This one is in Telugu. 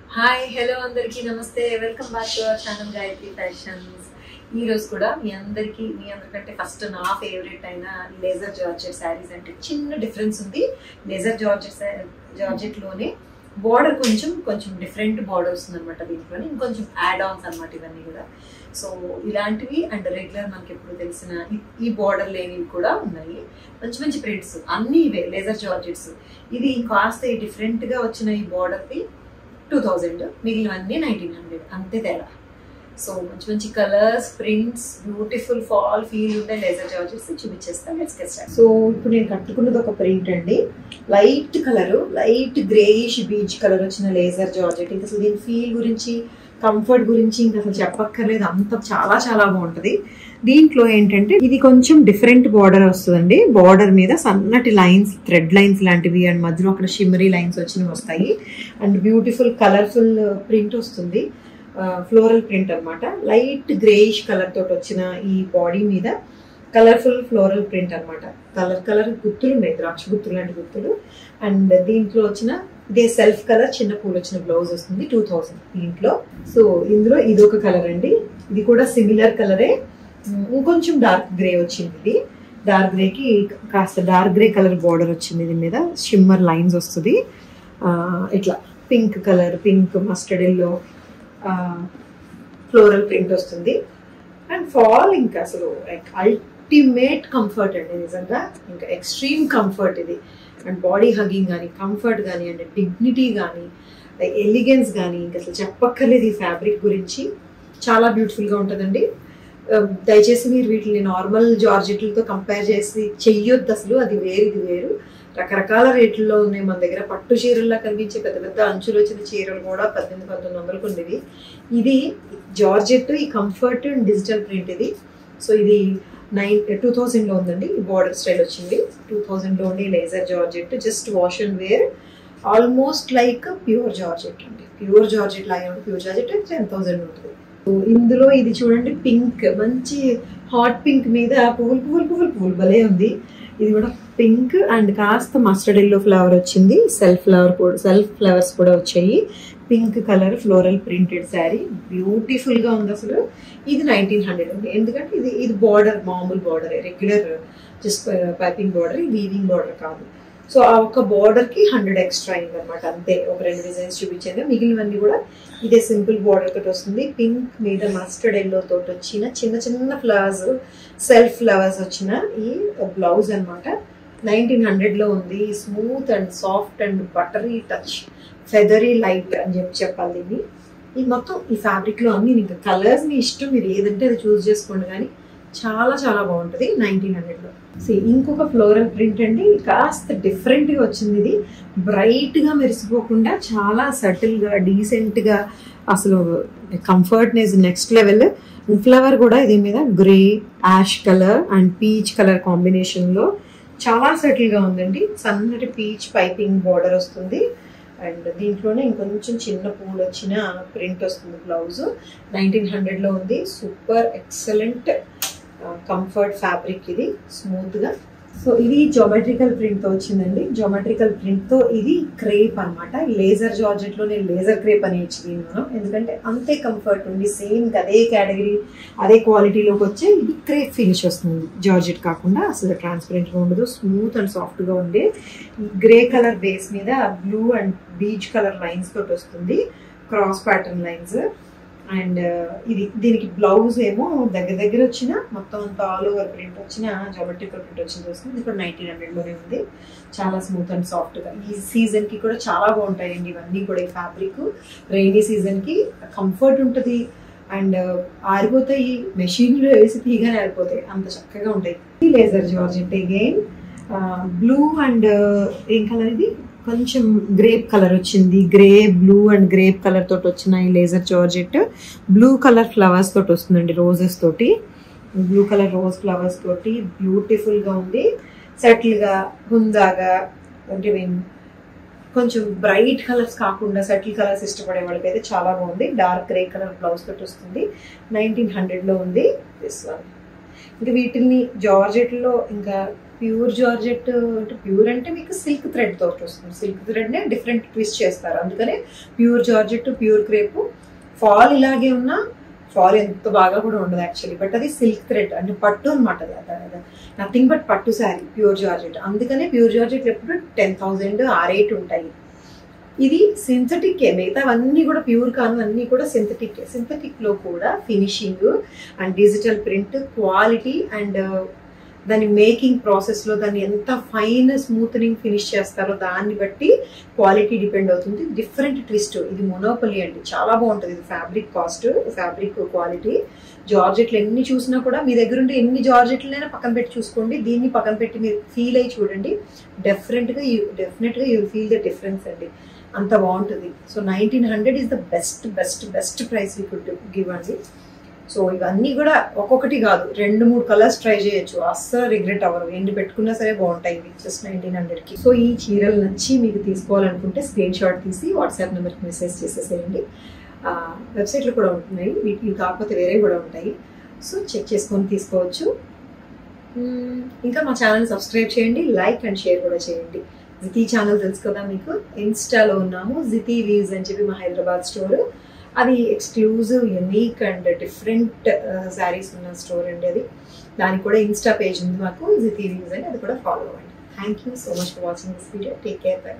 హాయ్ హలో అందరికీ నమస్తే welcome back to our channel Gayatri fashions ఈ రోజు కూడా మీ అందరికీ మీ అందరికంటే ఫస్ట్ నా ఫేవరెట్ అయిన లేజర్ జార్జెట్ శారీస్ అంటే చిన్న డిఫరెన్స్ ఉంది లేజర్ జార్జెట్ జార్జెట్ లోనే బార్డర్ కొంచెం కొంచెం డిఫరెంట్ బార్డర్ వస్తుంది అనమాట దీంట్లోనే ఇంకొంచెం యాడ్ ఆన్స్ అనమాట ఇవన్నీ కూడా సో ఇలాంటివి అండ్ రెగ్యులర్ మనకి ఎప్పుడు తెలిసిన ఈ- ఈ బార్డర్ లేనివి కూడా ఉన్నాయి మంచి మంచి ప్రింట్స్ అన్ని ఇవే లేజర్ జార్జెట్స్ ఇది కాస్త డిఫరెంట్ గా వచ్చిన ఈ బార్డర్ ది టూ థౌజండ్ మిగిలినవన్నీ నైన్టీన్ హండ్రెడ్ అంతే తేడా సో మంచి మంచి colours prints beautiful fall feel ఉండే లేజర్ జార్జెస్ చూపించేస్తాను లెట్స్ గెట్ స్టార్ట్ సో ఇప్పుడు నేను కట్టుకున్నది ఒక ప్రింట్ అండి light colour light greyish beige colour వచ్చిన లేజర్ జార్జెట్ ఇంకా అసలు దీని ఫీల్ గురించి కంఫర్ట్ గురించి ఇంకా అసలు చెప్పక్కర్లేదు అంత చాలా చాలా బాగుంటది దీంట్లో ఏంటంటే ఇది కొంచెం డిఫరెంట్ బార్డర్ వస్తుందండి బార్డర్ మీద సన్నటి లైన్స్ థ్రెడ్ లైన్స్ లాంటివి అండ్ మధ్యలో అక్కడ షిమ్మరీ లైన్స్ వచ్చినవి వస్తాయి అండ్ బ్యూటిఫుల్ కలర్ఫుల్ ప్రింట్ వస్తుంది ఫ్లోరల్ ప్రింట్ అన్నమాట లైట్ గ్రేయిష్ కలర్ తోటి వచ్చిన ఈ బాడీ మీద కలర్ఫుల్ ఫ్లోరల్ ప్రింట్ అన్నమాట కలర్ కలర్ గుర్తులు ఉన్నాయి ద్రాక్ష గుర్తులు లాంటి గుర్తులు అండ్ దీంట్లో వచ్చిన ఇదే సెల్ఫ్ కలర్ చిన్న పూలు వచ్చిన బ్లౌజ్ వస్తుంది టూ థౌసండ్ దీంట్లో సో ఇందులో ఇది ఒక కలర్ అండి ఇది కూడా సిమిలర్ కలరే ఉమ్, ఇంకొంచెం డార్క్ గ్రే వచ్చింది ఇది డార్క్ గ్రేకి కాస్త డార్క్ గ్రే కలర్ బార్డర్ వచ్చింది దీని మీద షిమ్మర్ లైన్స్ వస్తుంది ఆ, ఇట్లా pink colour pink mustard yellow floral print వస్తుంది అండ్ ఫాల్ ఇంకా అసలు అల్టిమేట్ కంఫర్ట్ అండి నిజంగా ఇంకా ఎక్స్ట్రీమ్ కంఫర్ట్ ఇది అండ్ బాడీ హగ్గింగ్ కానీ కంఫర్ట్ కానీ అండ్ డిగ్నిటీ కానీ ఎలిగెన్స్ కానీ ఇంకా అసలు చెప్పక్కర్లేదు ఈ ఫ్యాబ్రిక్ గురించి చాలా బ్యూటిఫుల్గా ఉంటుందండి ఆ, దయచేసి మీరు వీటిని నార్మల్ జార్జెట్లతో కంపేర్ చేసి చెయ్యొద్దు అసలు అది వేరు ఇది వేరు రకరకాల రేట్లలో ఉన్నాయి మన దగ్గర పట్టు చీరల్లా కనిపించే పెద్ద పెద్ద అంచులు వచ్చిన చీరలు కూడా పద్దెనిమిది పంతొమ్మిది వందలకు ఉండేవి ఇది జార్జెట్ ఈ కంఫర్ట్ అండ్ డిజిటల్ ప్రింట్ ఇది సో ఇది నైన్ టూ థౌజండ్లో ఉందండి ఈ బార్డర్ స్టైల్ వచ్చింది టూ థౌజండ్లో ఉండి laser georgette just wash and wear almost like pure georgette అండి ప్యూర్ జార్జెట్ లాగే ఉంటుంది ప్యూర్ జార్జెట్ టెన్ థౌసండ్ ఉంటుంది సో ఇందులో ఇది చూడండి పింక్ మంచి హాట్ పింక్ మీద పువ్వులు పువ్వులు పువ్వులు పువ్వులు భలే ఉంది ఇది కూడా పింక్ అండ్ కాస్త మస్టర్డ్ ఎల్లో ఫ్లవర్ వచ్చింది సెల్ఫ్ ఫ్లవర్ కూడా సెల్ఫ్ ఫ్లవర్స్ కూడా వచ్చాయి pink colour floral printed sari beautiful గా ఉంది అసలు ఇది నైన్టీన్ హండ్రెడ్ ఉంది ఎందుకంటే ఇది ఇది బార్డర్ మామూలు border regular just piping border weaving border కాదు సో ఆ ఒక్క బార్డర్ కి హండ్రెడ్ ఎక్స్ట్రా అయింది అనమాట అంతే ఒక రెండు డిజైన్స్ చూపించాను మిగిలినవన్నీ కూడా ఇదే సింపుల్ బార్డర్ తోటి వస్తుంది పింక్ మీద మస్టర్డ్ ఎల్లో తోటి వచ్చిన చిన్న చిన్న ఫ్లవర్స్ సెల్ఫ్ ఫ్లవర్స్ వచ్చిన ఈ బ్లౌజ్ అన్నమాట నైన్టీన్ హండ్రెడ్ లో ఉంది smooth and soft and buttery touch feathery light అని చెప్పి చెప్పాలి దీన్ని ఈ మొత్తం ఈ ఫ్యాబ్రిక్ లో అన్ని ఇంకా కలర్స్ మీ ఇష్టం మీరు ఏదంటే అది చూస్ చేసుకోండి కానీ చాలా చాలా బాగుంటుంది నైన్టీన్ హండ్రెడ్ లో See, ఇంకొక ఫ్లోరల్ ప్రింట్ అండి కాస్త డిఫరెంట్ గా వచ్చింది ఇది బ్రైట్ గా మెరిసిపోకుండా చాలా సటిల్ గా డీసెంట్ గా అసలు కంఫర్ట్నెస్ నెక్స్ట్ లెవెల్ ఫ్లవర్ కూడా ఇది మీద grey ash colour and peach colour combination లో చాలా సెటిల్ గా ఉందండి సన్నటి పీచ్ పైపింగ్ బార్డర్ వస్తుంది అండ్ దీంట్లోనే ఇంకొంచెం చిన్న పూలు వచ్చిన ప్రింట్ వస్తుంది బ్లౌజ్ నైన్టీన్ హండ్రెడ్ లో ఉంది సూపర్ ఎక్సలెంట్ కంఫర్ట్ ఫ్యాబ్రిక్ ఇది స్మూత్ గా సో ఇది జోమెట్రికల్ ప్రింట్ తో వచ్చిందండి జోమెట్రికల్ ప్రింట్ తో ఇది క్రేప్ అన్నమాట లేజర్ జార్జెట్ లో నేను లేజర్ క్రేప్ అని ఇచ్చింది మనం ఎందుకంటే అంతే కంఫర్ట్ ఉంది సేమ్ అదే కేటగిరీ అదే క్వాలిటీలోకి వచ్చే ఇది క్రేప్ ఫినిష్ వస్తుంది జార్జెట్ కాకుండా అసలు ట్రాన్స్పరెంట్ గా ఉండదు స్మూత్ అండ్ సాఫ్ట్ గా ఉండే గ్రే కలర్ బేస్ మీద blue and peach colour lines తోటి వస్తుంది క్రాస్ ప్యాటర్న్ లైన్స్ అండ్ ఇది దీనికి బ్లౌజ్ ఏమో దగ్గర దగ్గర వచ్చిన మొత్తం అంతా ఆల్ ఓవర్ ప్రింట్ వచ్చిన జోమెట్రికల్ ప్రింట్ వచ్చింది వస్తుంది ఇది కూడా నైన్టీన్ హండ్రెడ్ లోనే ఉంది చాలా స్మూత్ అండ్ సాఫ్ట్ గా ఈ సీజన్ కి కూడా చాలా బాగుంటాయండి ఇవన్నీ కూడా ఈ ఫ్యాబ్రిక్ రైనీ సీజన్ కి కంఫర్ట్ ఉంటుంది అండ్ ఆరిపోతాయి మెషిన్ లో వేసి తీగానే ఆరిపోతాయి అంత చక్కగా ఉంటాయి ఈ laser georgette again blue and ఏం కలర్ ఇది కొంచెం గ్రేప్ కలర్ వచ్చింది grey blue and grape colour తోటి వచ్చిన ఈ laser georgette blue colour flowers తోటి వస్తుందండి రోజెస్ తోటి బ్లూ కలర్ రోజ్ ఫ్లవర్స్ తోటి బ్యూటిఫుల్ గా ఉంది సెటిల్ గా హుందాగా అంటే మీన్ కొంచెం బ్రైట్ కలర్స్ కాకుండా సెటిల్ కలర్స్ ఇష్టపడే వాళ్ళకి అయితే చాలా బాగుంది డార్క్ గ్రే కలర్ బ్లౌజ్ తోటి వస్తుంది నైన్టీన్ హండ్రెడ్ లో ఉంది దిస్ వన్ ఇంకా వీటిని జార్జెట్లో ఇంకా ప్యూర్ జార్జెట్ అంటే ప్యూర్ అంటే మీకు సిల్క్ థ్రెడ్ తోటి వస్తుంది సిల్క్ థ్రెడ్ నే డిఫరెంట్ ట్విస్ట్ చేస్తారు అందుకనే pure georgette pure crepe fall ఇలాగే ఉన్నా ఫాల్ ఎంత బాగా కూడా ఉండదు యాక్చువల్లీ బట్ అది సిల్క్ థ్రెడ్ అంటే పట్టు అనమాట నథింగ్ బట్ పట్టు శారీ ప్యూర్ జార్జెట్ అందుకనే ప్యూర్ జార్జెట్ ఎప్పుడు టెన్ థౌజండ్ ఆర్ ఎయిట్ ఉంటాయి ఇది సింథటిక్ మిగతావన్నీ కూడా ప్యూర్ కాను అన్నీ కూడా సింథటిక్ సింథటిక్ లో కూడా finishing and digital print quality and దాని మేకింగ్ ప్రాసెస్ లో దాన్ని ఎంత ఫైన్ స్మూత్నింగ్ ఫినిష్ చేస్తారో దాన్ని బట్టి క్వాలిటీ డిపెండ్ అవుతుంది డిఫరెంట్ ట్విస్ట్ ఇది మొనోపలి అండి చాలా బాగుంటుంది ఇది ఫ్యాబ్రిక్ కాస్ట్ ఫ్యాబ్రిక్ క్వాలిటీ జార్జెట్లు ఎన్ని చూసినా కూడా మీ దగ్గర ఉంటే ఎన్ని జార్జెట్లైనా పక్కన పెట్టి చూసుకోండి దీన్ని పక్కన పెట్టి మీరు ఫీల్ అయ్యి చూడండి డెఫినెట్గా యూ డెఫినెట్గా యూ ఫీల్ ద డిఫరెన్స్ అండి అంత బాగుంటుంది so nineteen hundred is the best best best price you could give అండి సో ఇవన్నీ కూడా ఒక్కొక్కటి కాదు రెండు మూడు కలర్స్ ట్రై చేయొచ్చు అస్సలు రిగ్రెట్ అవ్వరు ఎన్ని పెట్టుకున్నా సరే బాగుంటాయి ఇవి జస్ట్ నైన్టీన్ హండ్రెడ్కి సో ఈ చీరలు నచ్చి మీకు తీసుకోవాలనుకుంటే స్క్రీన్ షాట్ తీసి వాట్సాప్ నెంబర్కి మెసేజ్ చేసేసేయండి వెబ్సైట్లో కూడా ఉంటున్నాయి వీటికి కాకపోతే వేరే కూడా ఉంటాయి సో చెక్ చేసుకొని తీసుకోవచ్చు ఇంకా మా ఛానల్ సబ్స్క్రైబ్ చేయండి లైక్ అండ్ షేర్ కూడా చేయండి జితి ఛానల్ తెలుసు కదా మీకు ఇన్స్టాలో ఉన్నాము జితి వీవ్స్ అని చెప్పి మా హైదరాబాద్ స్టోర్ అది exclusive unique and different sarees ఉన్న స్టోర్ అండి అది దానికి కూడా ఇన్స్టా పేజ్ ఉంది మాకు జితి వీవ్స్ అని అది కూడా ఫాలో అవ్వండి thank you so much for watching this video take care by